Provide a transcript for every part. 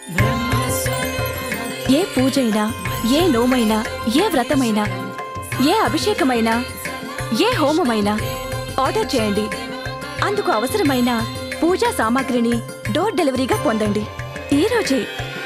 ఏ పూజైనా ఏ నోమైనా ఏ వ్రతమైనా ఏ అభిషేకమైనా ఏ హోమమైనా ఆర్డర్ చేయండి అందుకు అవసరమైన పూజా సామాగ్రిని డోర్ డెలివరీగా పొందండి ఈ రోజే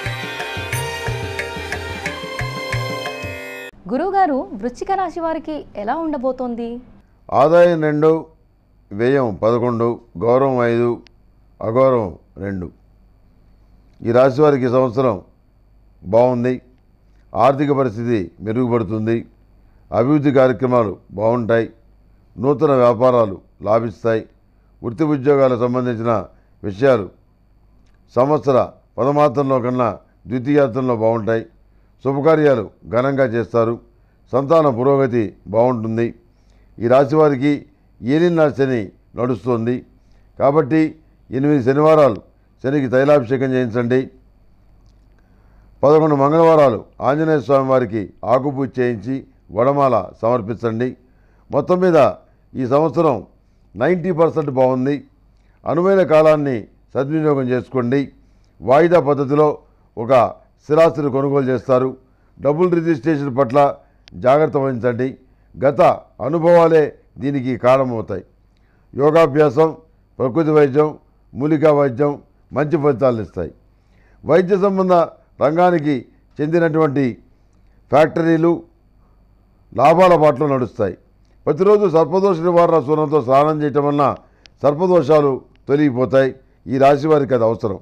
గురువుగారు వృశ్చిక రాశి వారికి ఎలా ఉండబోతోంది ఆదాయం రెండు వ్యయం పదకొండు గౌరవం ఐదు అగౌరవం రెండు ఈ రాశి వారికి ఈ సంవత్సరం బాగుంది ఆర్థిక పరిస్థితి మెరుగుపడుతుంది అభివృద్ధి కార్యక్రమాలు బాగుంటాయి నూతన వ్యాపారాలు లాభిస్తాయి వృత్తి ఉద్యోగాలకు సంబంధించిన విషయాలు సంవత్సర పదమాత్రంలో కన్నా ద్వితీయార్థంలో బాగుంటాయి శుభకార్యాలు ఘనంగా చేస్తారు సంతాన పురోగతి బాగుంటుంది ఈ రాశి వారికి ఏలినాడు శని నడుస్తోంది కాబట్టి ఎనిమిది శనివారాలు శనికి తైలాభిషేకం చేయించండి పదకొండు మంగళవారాలు ఆంజనేయ స్వామి వారికి ఆకుపూజ చేయించి వడమాల సమర్పించండి మొత్తం మీద ఈ సంవత్సరం నైంటీ పర్సెంట్ బాగుంది అనువైన కాలాన్ని సద్వినియోగం చేసుకోండి వాయిదా పద్ధతిలో ఒక స్థిరాస్తిని కొనుగోలు చేస్తారు డబుల్ రిజిస్ట్రేషన్ పట్ల జాగ్రత్త వహించండి గత అనుభవాలే దీనికి కారణమవుతాయి యోగాభ్యాసం ప్రకృతి వైద్యం మూలికా వైద్యం మంచి ఫలితాలను ఇస్తాయి వైద్య సంబంధ రంగానికి చెందినటువంటి ఫ్యాక్టరీలు లాభాల బాటలో నడుస్తాయి ప్రతిరోజు సర్పదోష నివారణ సూనంతో స్నానం చేయటం వలన సర్పదోషాలు తొలగిపోతాయి ఈ రాశి వారికి అది అవసరం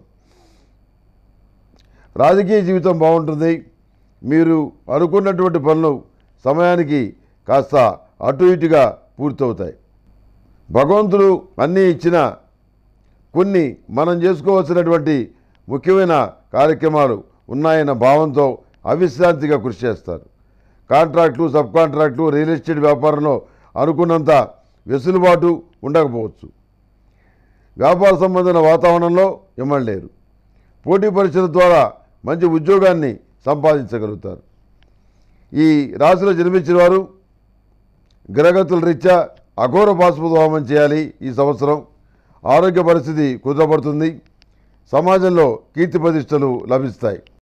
రాజకీయ జీవితం బాగుంటుంది మీరు అనుకున్నటువంటి పనులు సమయానికి కాస్త అటు ఇటుగా పూర్తవుతాయి భగవంతుడు అన్నీ ఇచ్చిన కొన్ని మనం చేసుకోవాల్సినటువంటి ముఖ్యమైన కార్యక్రమాలు ఉన్నాయన్న భావంతో అవిశ్రాంతిగా కృషి చేస్తారు contract sub contract real estate వ్యాపారంలో అనుకున్నంత వెసులుబాటు ఉండకపోవచ్చు వ్యాపార సంబంధమైన వాతావరణంలో ఇమ్మలేరు పోటీ పరీక్షల ద్వారా మంచి ఉద్యోగాన్ని సంపాదించగలుగుతారు ఈ రాశిలో జన్మించిన వారు గ్రహగతుల రీత్యా అఘోర పాశుపత హోమం చేయాలి ఈ సంవత్సరం ఆరోగ్య పరిస్థితి కుదరపడుతుంది సమాజంలో కీర్తి ప్రతిష్టలు లభిస్తాయి